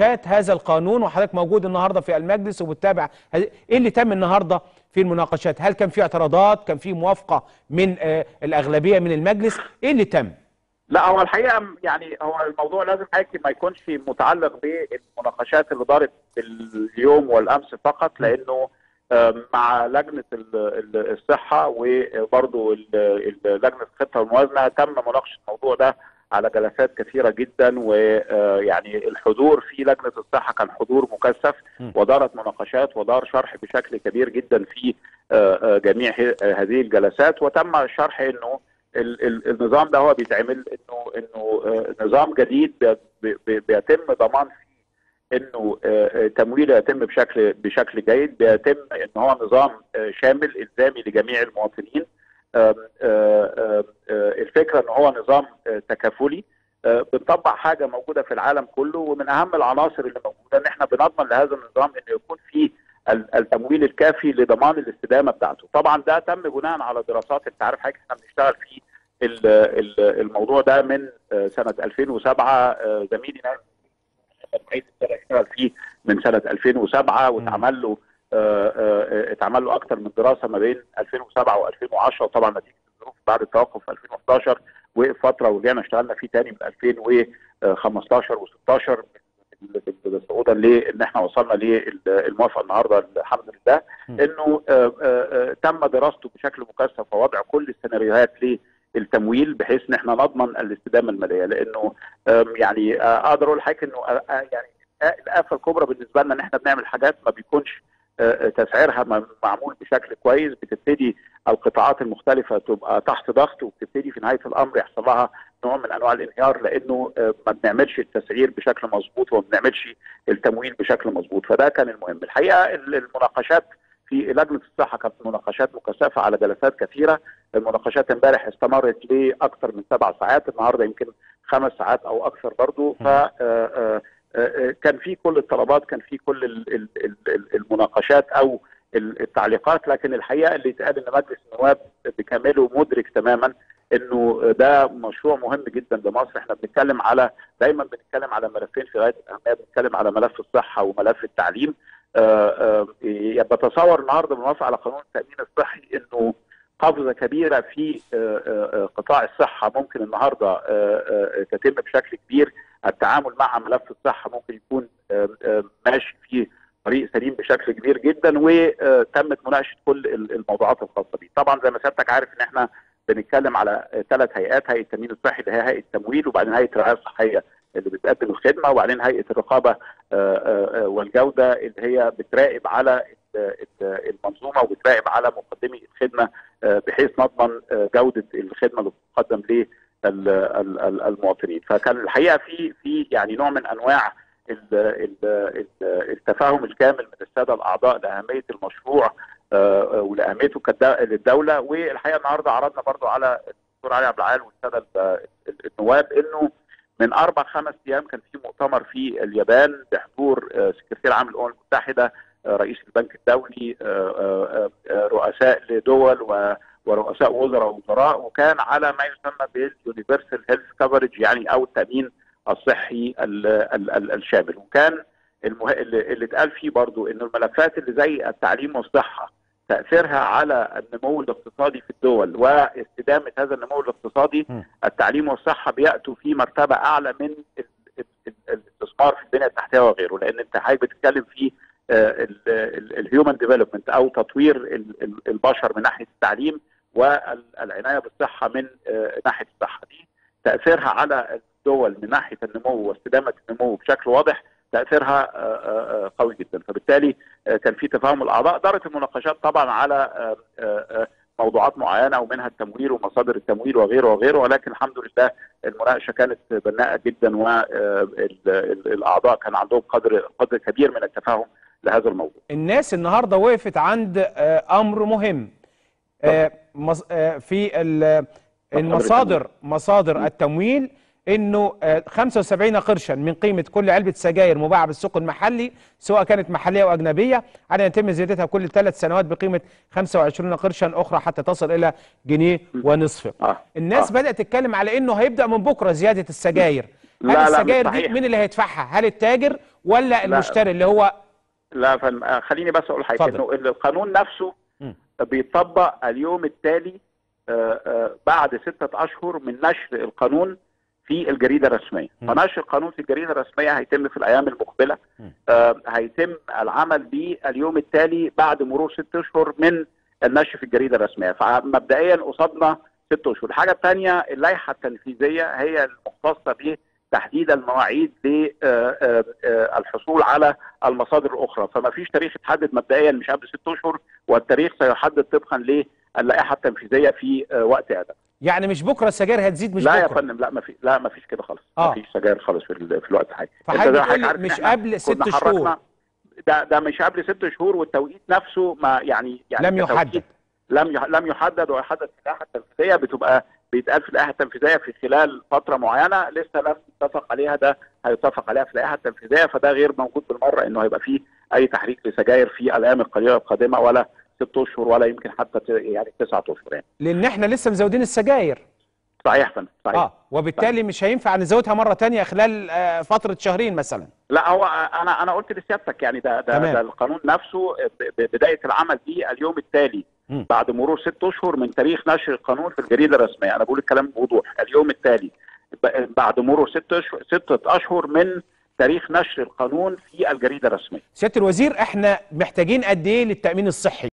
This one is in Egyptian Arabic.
مناقشات هذا القانون وحضرتك موجود النهارده في المجلس وبتتابع هذه- ايه اللي تم النهارده في المناقشات هل كان في اعتراضات كان في موافقه من آه، الاغلبيه من المجلس ايه اللي تم لا هو الحقيقه يعني هو الموضوع لازم حضرتك ما يكونش متعلق بالمناقشات اللي دارت اليوم والامس فقط لانه آم، مع لجنه ال- ال- الصحه وبرضه ال- ال- لجنه الخطه والموازنه تم مناقشه الموضوع ده على جلسات كثيره جدا ويعني الحضور في لجنه الصحه كان حضور مكثف م. ودارت مناقشات ودار شرح بشكل كبير جدا في آه، آه، جميع ه- هذه الجلسات وتم الشرح انه ال- ال- النظام ده هو بيتعمل انه انه آه، نظام جديد بي- بي- بيتم ضمان فيه انه آه، آه، تمويله يتم بشكل بشكل جيد بيتم ان هو نظام آه، شامل الزامي لجميع المواطنين آم، آه، آه، آه، الفكره ان هو نظام آه، تكافلي آه، بنطبق حاجه موجوده في العالم كله ومن اهم العناصر اللي موجوده ان احنا بنضمن لهذا النظام انه يكون فيه ال- التمويل الكافي لضمان الاستدامه بتاعته طبعا ده تم بناء على دراسات انت عارف حضرتك احنا بنشتغل في ال- ال- الموضوع ده من آه، سنه 2007 آه، زميلي ناس رئيس السنه اشتغل فيه من سنه 2007 واتعمل له آه، آه، اتعمل له اكثر من دراسه ما بين 2007 و2010 وطبعا نتيجه الظروف بعد التوقف في 2011 وقف فتره ورجعنا اشتغلنا فيه تاني من 2015 و16 صعودا لان احنا وصلنا للموافقه النهارده الحمد لله م. انه آه، آه، آه، تم دراسته بشكل مكثف ووضع كل السيناريوهات للتمويل بحيث ان احنا نضمن الاستدامه الماليه لانه آم، يعني آه، اقدر اقول لحضرتك انه آه، آه، يعني آه، الافه الكبرى بالنسبه لنا ان احنا بنعمل حاجات ما بيكونش آه، آه، تسعيرها م- معمول بشكل كويس بتبتدي القطاعات المختلفه تبقى تحت ضغط وبتبتدي في نهايه الامر يحصل لها نوع من انواع الانهيار لانه آه، ما بنعملش التسعير بشكل مظبوط وما بنعملش التمويل بشكل مظبوط فده كان المهم الحقيقه ال- المناقشات في لجنه الصحه كانت مناقشات مكثفه على جلسات كثيره المناقشات امبارح استمرت لاكثر من سبع ساعات النهارده يمكن خمس ساعات او اكثر برضو ف آه، آه، آه، كان في كل الطلبات كان في كل ال- ال- ال- ال- المناقشات او ال- التعليقات لكن الحقيقه اللي اتقال ان مجلس النواب بكامله مدرك تماما انه ده مشروع مهم جدا لمصر احنا بنتكلم على دايما بنتكلم على ملفين في غايه الاهميه بنتكلم على ملف الصحه وملف التعليم آه، آه، يبقى بتصور النهارده بالموافقه على قانون التامين الصحي انه قفزه كبيره في آه، آه، آه، قطاع الصحه ممكن النهارده آه، آه، تتم بشكل كبير التعامل مع ملف الصحه ممكن يكون آه، آه، ماشي في طريق سليم بشكل كبير جدا وتمت مناقشه كل ال- الموضوعات الخاصه بيه طبعا زي ما سيادتك عارف ان احنا بنتكلم على ثلاث هيئات هيئه التامين الصحي اللي هي هيئه التمويل وبعدين هيئه الرعايه الصحيه اللي بتقدم الخدمه وبعدين هيئه الرقابه آه، آه، آه، والجوده اللي هي بتراقب على ال- ال- المنظومه وبتراقب على مقدمي الخدمه آه، بحيث نضمن آه، جوده الخدمه اللي بتقدم للمواطنين فكان الحقيقه في في يعني نوع من انواع ال- ال- ال- التفاهم الكامل من الساده الاعضاء لاهميه المشروع آه، آه، ولاهميته كالد- للدوله والحقيقه النهارده عرضنا برضو على الدكتور علي عبد العال والساده ال- ال- النواب انه من اربع خمس ايام كان في مؤتمر في اليابان بحضور آه، سكرتير عام الامم المتحده آه، رئيس البنك الدولي آه، آه، آه، رؤساء لدول و- ورؤساء وزراء ووزراء وكان على ما يسمى باليونيفرسال هيلث كفرج يعني او التامين الصحي ال ال ال الشامل وكان المه... اللي اللي اتقال فيه برضو انه الملفات اللي زي التعليم والصحه تاثيرها على النمو الاقتصادي في الدول واستدامه هذا النمو الاقتصادي م. التعليم والصحه بياتوا في مرتبه اعلى من ال- ال- ال- الاستثمار في البنيه التحتيه وغيره لان انت حضرتك بتتكلم في الهيومن ديفلوبمنت او تطوير ال- ال- البشر من ناحيه التعليم والعنايه بالصحه من آه، ناحيه الصحه دي تاثيرها على الدول من ناحيه النمو واستدامه النمو بشكل واضح تاثيرها آه، آه، آه، قوي جدا فبالتالي آه، كان في تفاهم الاعضاء دارت المناقشات طبعا على آه، آه، آه، موضوعات معينه ومنها التمويل ومصادر التمويل وغيره وغيره ولكن الحمد لله المناقشه كانت بناءه جدا والاعضاء كان عندهم قدر قدر كبير من التفاهم لهذا الموضوع. الناس النهارده وقفت عند آه، امر مهم آه، مص- آه، في ال- المصادر مصادر التمويل انه آه، 75 قرشا من قيمه كل علبه سجاير مباعه بالسوق المحلي سواء كانت محليه او اجنبيه على ان يتم زيادتها كل ثلاث سنوات بقيمه 25 قرشا اخرى حتى تصل الى جنيه ونصف آه. الناس آه. بدات تتكلم على انه هيبدا من بكره زياده السجاير هل لا، لا، مش السجاير دي صحيح. مين اللي هيدفعها هل التاجر ولا لا. المشتري اللي هو لا فن... آه، خليني بس اقول حاجه اتفضل. انه القانون نفسه مم. بيطبق اليوم التالي آه، آه، بعد ستة أشهر من نشر القانون في الجريدة الرسمية مم. فنشر القانون في الجريدة الرسمية هيتم في الأيام المقبلة مم. آه، هيتم العمل به اليوم التالي بعد مرور ست أشهر من النشر في الجريدة الرسمية فمبدئيا قصادنا ست أشهر الحاجة الثانية اللائحة التنفيذية هي المختصة بتحديد المواعيد للحصول على المصادر الأخرى فما فيش تاريخ اتحدد مبدئيا مش قبل ست أشهر والتاريخ سيحدد طبقا للائحه التنفيذيه في آه، وقت اعداد يعني مش بكره السجاير هتزيد مش لا يا بكره فندم لا ما في لا ما فيش كده خالص آه. ما فيش سجاير خالص في, ال- في الوقت حاجه فحضرتك أنت زي بتقول لي عارف إن مش إحنا قبل ست كنا شهور. حركنا- ده ده مش قبل ست شهور والتوقيت نفسه ما يعني يعني لم كتوقيت يحدد لم يح- لم يحدد ويحدد في اللائحه التنفيذيه بتبقى بيتقال في اللائحه التنفيذيه في خلال فتره معينه لسه لم يتفق عليها ده هيتفق عليها في اللائحه التنفيذيه فده غير موجود بالمره انه هيبقى فيه اي تحريك لسجاير في الايام القليله القادمه ولا ست اشهر ولا يمكن حتى ت- يعني تسعة اشهر يعني لان احنا لسه مزودين السجاير صحيح يا فندم صحيح اه وبالتالي مش هينفع نزودها مره تانية خلال آه، فتره شهرين مثلا لا هو انا انا قلت لسيادتك يعني ده ده, تمام. ده القانون نفسه ب- ب- بدايه العمل فيه اليوم التالي مم. بعد مرور ست اشهر من تاريخ نشر القانون في الجريده الرسميه انا بقول الكلام بوضوح اليوم التالي ب- بعد مرور ست اشهر ستة اشهر من تاريخ نشر القانون في الجريده الرسميه سياده الوزير احنا محتاجين قد ايه للتامين الصحي